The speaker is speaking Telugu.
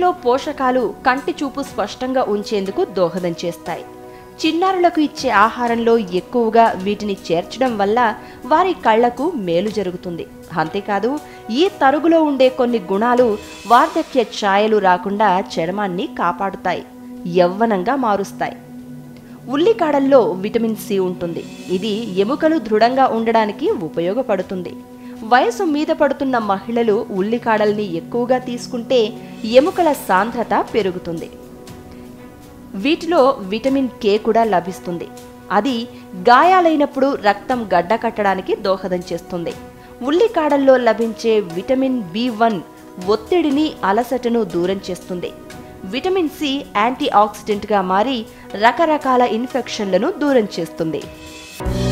వీటిలో పోషకాలు కంటి చూపు స్పష్టంగా ఉంచేందుకు దోహదం చేస్తాయి చిన్నారులకు ఇచ్చే ఆహారంలో ఎక్కువగా వీటిని చేర్చడం వల్ల వారి కళ్లకు మేలు జరుగుతుంది అంతేకాదు ఈ తరుగులో ఉండే కొన్ని గుణాలు వార్ధక్య ఛాయలు రాకుండా చర్మాన్ని కాపాడుతాయి యవ్వనంగా మారుస్తాయి ఉల్లికాడల్లో విటమిన్ సి ఉంటుంది ఇది ఎముకలు దృఢంగా ఉండడానికి ఉపయోగపడుతుంది వయసు మీద పడుతున్న మహిళలు ఉల్లికాడల్ని ఎక్కువగా తీసుకుంటే ఎముకల సాంద్రత పెరుగుతుంది వీటిలో విటమిన్ కే కూడా లభిస్తుంది అది గాయాలైనప్పుడు రక్తం గడ్డకట్టడానికి దోహదం చేస్తుంది ఉల్లికాడల్లో లభించే విటమిన్ బి వన్ ఒత్తిడిని అలసటను దూరం చేస్తుంది విటమిన్ సి యాంటీ ఆక్సిడెంట్గా మారి రకరకాల ఇన్ఫెక్షన్లను దూరం చేస్తుంది